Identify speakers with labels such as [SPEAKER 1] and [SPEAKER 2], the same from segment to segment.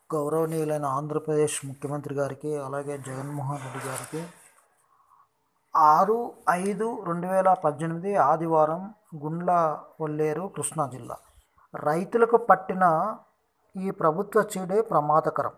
[SPEAKER 1] గౌరవనీయులైన ఆంధ్రప్రదేశ్ ముఖ్యమంత్రి గారికి అలాగే జగన్మోహన్ రెడ్డి గారికి ఆరు ఐదు రెండు వేల పద్దెనిమిది ఆదివారం గుండ్ల కొల్లేరు కృష్ణా జిల్లా రైతులకు పట్టిన ఈ ప్రభుత్వ చీడే ప్రమాదకరం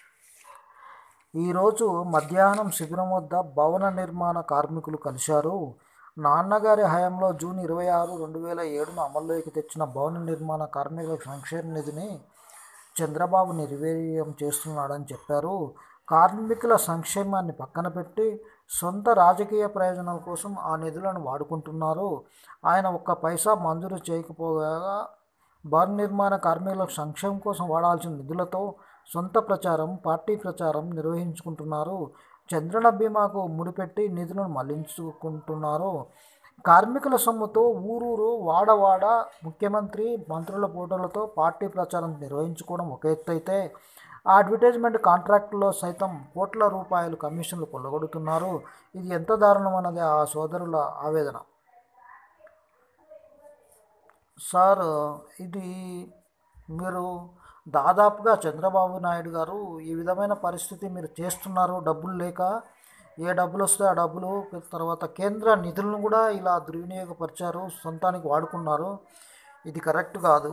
[SPEAKER 1] ఈరోజు మధ్యాహ్నం శిబిరం వద్ద భవన నిర్మాణ కార్మికులు కలిశారు నాన్నగారి హయాంలో జూన్ ఇరవై ఆరు రెండు వేల ఏడున అమల్లోకి తెచ్చిన భవన నిర్మాణ కార్మికుల సంక్షేమ నిధిని చంద్రబాబు నిర్వీర్యం చేస్తున్నాడని చెప్పారు కార్మికుల సంక్షేమాన్ని పక్కన పెట్టి సొంత రాజకీయ ప్రయోజనాల కోసం ఆ నిధులను వాడుకుంటున్నారు ఆయన ఒక్క పైసా మంజూరు చేయకపోగా భవన నిర్మాణ కార్మికుల సంక్షేమం కోసం వాడాల్సిన నిధులతో సొంత ప్రచారం పార్టీ ప్రచారం నిర్వహించుకుంటున్నారు చంద్రన బీమాకు ముడిపెట్టి నిధులను మళ్లించుకుంటున్నారు కార్మికుల సొమ్ముతో ఊరూరు వాడవాడ ముఖ్యమంత్రి మంత్రుల ఫోటోలతో పార్టీ ప్రచారం నిర్వహించుకోవడం ఒక ఎత్తు అయితే ఆ అడ్వర్టైజ్మెంట్ కాంట్రాక్టులో సైతం కోట్ల రూపాయలు కమిషన్లు కొల్లగొడుతున్నారు ఇది ఎంత దారుణం అన్నది ఆ సోదరుల ఆవేదన సార్ ఇది మీరు దాదాపుగా చంద్రబాబు నాయుడు గారు ఈ విధమైన పరిస్థితి మీరు చేస్తున్నారు డబ్బులు లేక ఏ డబ్బులు వస్తే ఆ డబ్బులు తర్వాత కేంద్ర నిధులను కూడా ఇలా దుర్వినియోగపరిచారు సొంతానికి వాడుకున్నారు ఇది కరెక్ట్ కాదు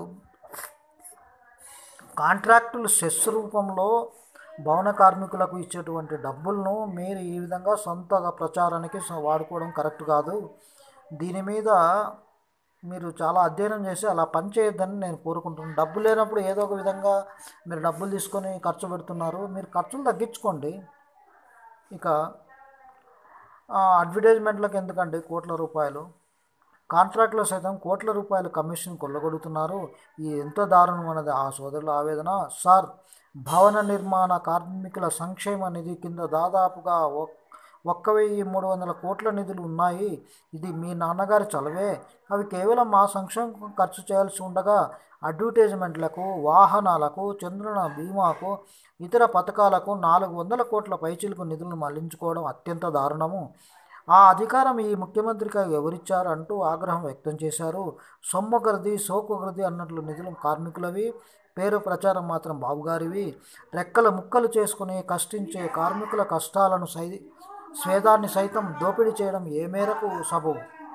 [SPEAKER 1] కాంట్రాక్టులు సెస్ రూపంలో భవన కార్మికులకు ఇచ్చేటువంటి డబ్బులను మీరు ఈ విధంగా సొంత ప్రచారానికి స- వాడుకోవడం కరెక్ట్ కాదు దీని మీద మీరు చాలా అధ్యయనం చేసి అలా పని చేయొద్దని నేను కోరుకుంటున్నాను డబ్బు లేనప్పుడు ఏదో ఒక విధంగా మీరు డబ్బులు తీసుకొని ఖర్చు పెడుతున్నారు మీరు ఖర్చులు తగ్గించుకోండి ఇక ఆ, అడ్వర్టైజ్మెంట్లకు ఎందుకండి కోట్ల రూపాయలు కాంట్రాక్ట్లో సైతం కోట్ల రూపాయలు కమిషన్ కొల్లగొడుతున్నారు ఈ ఎంత దారుణం అన్నది ఆ సోదరుల ఆవేదన సార్ భవన నిర్మాణ కార్మికుల సంక్షేమ నిధి కింద దాదాపుగా ఒక్- ఒక్క వెయ్యి మూడు వందల కోట్ల నిధులు ఉన్నాయి ఇది మీ నాన్నగారి చలవే అవి కేవలం మా సంక్షేమం ఖర్చు చేయాల్సి ఉండగా అడ్వర్టైజ్మెంట్లకు వాహనాలకు చంద్రున బీమాకు ఇతర పథకాలకు నాలుగు వందల కోట్ల పైచీలకు నిధులను మళ్లించుకోవడం అత్యంత దారుణము ఆ అధికారం ఈ ముఖ్యమంత్రికి ఎవరిచ్చారు అంటూ ఆగ్రహం వ్యక్తం చేశారు సొమ్మొకరిది సోకొకరిది అన్నట్లు నిధులు కార్మికులవి పేరు ప్రచారం మాత్రం బాబుగారివి రెక్కల ముక్కలు చేసుకుని కష్టించే కార్మికుల కష్టాలను సై స్వేదాన్ని సైతం దోపిడీ చేయడం ఏ మేరకు సబు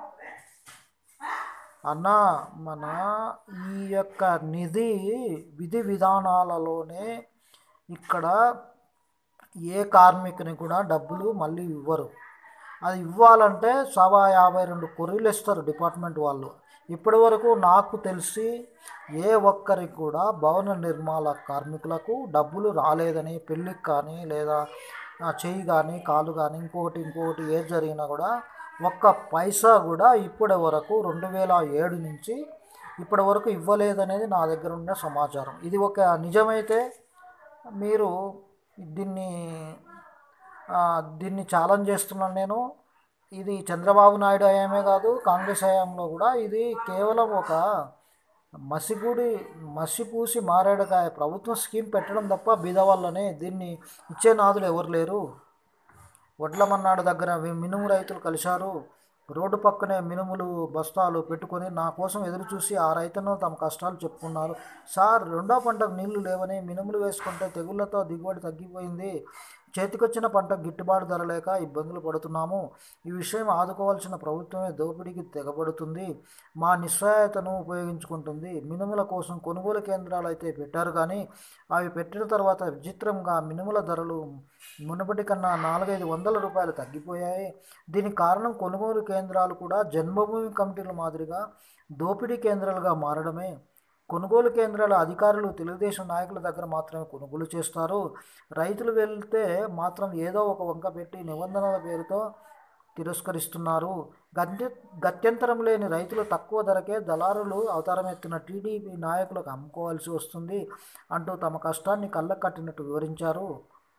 [SPEAKER 1] అన్న మన ఈ యొక్క నిధి విధి విధానాలలోనే ఇక్కడ ఏ కార్మికుని కూడా డబ్బులు మళ్ళీ ఇవ్వరు అది ఇవ్వాలంటే సవా యాభై రెండు కొర్రీలు ఇస్తారు డిపార్ట్మెంట్ వాళ్ళు ఇప్పటి వరకు నాకు తెలిసి ఏ ఒక్కరికి కూడా భవన నిర్మాణ కార్మికులకు డబ్బులు రాలేదని పెళ్ళికి కానీ లేదా ఆ, చెయ్యి కానీ కాలు కానీ ఇంకొకటి ఇంకొకటి ఏది జరిగినా కూడా ఒక్క పైసా కూడా ఇప్పటి వరకు రెండు వేల ఏడు నుంచి ఇప్పటి వరకు ఇవ్వలేదనేది నా దగ్గర ఉన్న సమాచారం ఇది ఒక నిజమైతే మీరు దీన్ని ఆ, దీన్ని ఛాలెంజ్ చేస్తున్నాను నేను ఇది చంద్రబాబు నాయుడు హయామే కాదు కాంగ్రెస్ హయాంలో కూడా ఇది కేవలం ఒక మసిగుడి మసిపూసి మారేడుకాయ ప్రభుత్వం స్కీమ్ పెట్టడం తప్ప బీద వాళ్ళనే దీన్ని ఇచ్చే నాదులు ఎవరు లేరు వడ్లమన్నాడు దగ్గర వి- మినుము రైతులు కలిశారు రోడ్డు పక్కనే మినుములు బస్తాలు పెట్టుకొని నా కోసం ఎదురు చూసి ఆ రైతును తమ కష్టాలు చెప్పుకున్నారు సార్ రెండో పంటకు నీళ్లు లేవని మినుములు వేసుకుంటే తెగుళ్లతో దిగుబడి తగ్గిపోయింది చేతికొచ్చిన పంట గిట్టుబాటు ధర లేక ఇబ్బందులు పడుతున్నాము ఈ విషయం ఆదుకోవాల్సిన ప్రభుత్వమే దోపిడీకి తెగబడుతుంది మా నిస్సహాయతను ఉపయోగించుకుంటుంది మినుముల కోసం కొనుగోలు కేంద్రాలు అయితే పెట్టారు కానీ అవి పెట్టిన తర్వాత విచిత్రంగా మినుముల ధరలు మునుపటి కన్నా నాలుగైదు వందల రూపాయలు తగ్గిపోయాయి దీనికి కారణం కొనుగోలు కేంద్రాలు కూడా జన్మభూమి కమిటీల మాదిరిగా దోపిడీ కేంద్రాలుగా మారడమే కొనుగోలు కేంద్రాల అధికారులు తెలుగుదేశం నాయకుల దగ్గర మాత్రమే కొనుగోలు చేస్తారు రైతులు వెళ్తే మాత్రం ఏదో ఒక వంక పెట్టి నిబంధనల పేరుతో తిరస్కరిస్తున్నారు గత్య గత్యంతరం లేని రైతులు తక్కువ ధరకే దళారులు అవతారం ఎత్తిన టీడీపీ నాయకులకు అమ్ముకోవాల్సి వస్తుంది అంటూ తమ కష్టాన్ని కళ్ళకు కట్టినట్టు వివరించారు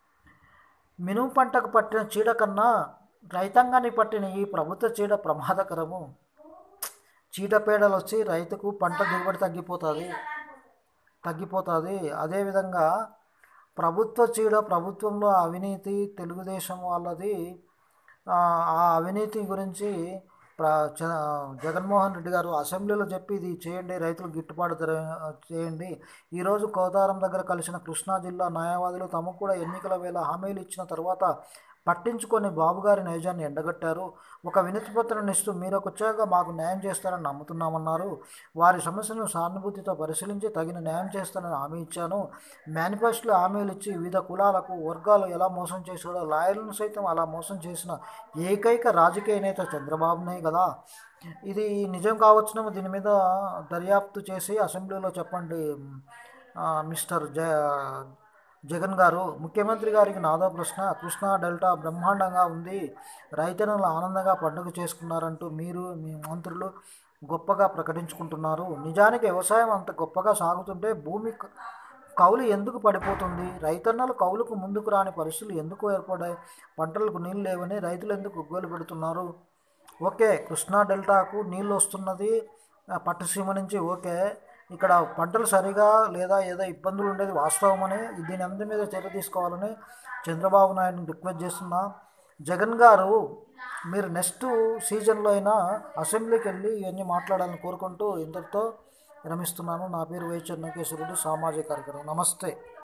[SPEAKER 1] మినుము పంటకు పట్టిన చీడ కన్నా రైతాంగానికి పట్టిన ఈ ప్రభుత్వ చీడ ప్రమాదకరము చీడపీడలు వచ్చి రైతుకు పంట దిగుబడి తగ్గిపోతుంది తగ్గిపోతుంది అదేవిధంగా ప్రభుత్వ చీడ ప్రభుత్వంలో అవినీతి తెలుగుదేశం వాళ్ళది ఆ ఆ అవినీతి గురించి ప్ర చ- జగన్మోహన్ రెడ్డి గారు అసెంబ్లీలో చెప్పి ఇది చేయండి రైతులకు గిట్టుబాటు ధర చేయండి ఈరోజు కోతారం దగ్గర కలిసిన కృష్ణా జిల్లా న్యాయవాదులు తమకు కూడా ఎన్నికల వేళ హామీలు ఇచ్చిన తర్వాత పట్టించుకొని బాబు గారి నైజాన్ని ఎండగట్టారు ఒక వినతి పత్రాన్ని ఇస్తూ మీరు వచ్చాక మాకు న్యాయం చేస్తారని నమ్ముతున్నామన్నారు వారి సమస్యను సానుభూతితో పరిశీలించి తగిన న్యాయం చేస్తానని హామీ ఇచ్చాను మేనిఫెస్టోలో హామీలు ఇచ్చి వివిధ కులాలకు వర్గాలు ఎలా మోసం చేసాడో లాయర్లను సైతం అలా మోసం చేసిన ఏకైక రాజకీయ నేత చంద్రబాబునే కదా ఇది నిజం కావచ్చునేమో దీని మీద దర్యాప్తు చేసి అసెంబ్లీలో చెప్పండి ఆ, మిస్టర్ జ జగన్ గారు ముఖ్యమంత్రి గారికి నాదో ప్రశ్న కృష్ణా డెల్టా బ్రహ్మాండంగా ఉంది రైతన్నలు ఆనందంగా పండుగ చేసుకున్నారంటూ మీరు మీ మంత్రులు గొప్పగా ప్రకటించుకుంటున్నారు నిజానికి వ్యవసాయం అంత గొప్పగా సాగుతుంటే భూమి క- కౌలు ఎందుకు పడిపోతుంది రైతన్నలు కౌలుకు ముందుకు రాని పరిస్థితులు ఎందుకు ఏర్పడాయి పంటలకు నీళ్ళు లేవని రైతులు ఎందుకు ఉగ్గోలు పెడుతున్నారు ఓకే కృష్ణా డెల్టాకు నీళ్ళు వస్తున్నది ఆ, పట్టుసీమ నుంచి ఓకే ఇక్కడ పంటలు సరిగా లేదా ఏదో ఇబ్బందులు ఉండేది వాస్తవమని దీని అందరి మీద చర్య తీసుకోవాలని చంద్రబాబు నాయుడుని రిక్వెస్ట్ చేస్తున్నా జగన్ గారు మీరు నెక్స్ట్ సీజన్లో అయినా అసెంబ్లీకి వెళ్ళి ఇవన్నీ మాట్లాడాలని కోరుకుంటూ ఇంతటితో విరమిస్తున్నాను నా పేరు వై చెన్నకేశ్వరుడు సామాజిక కార్యక్రమం నమస్తే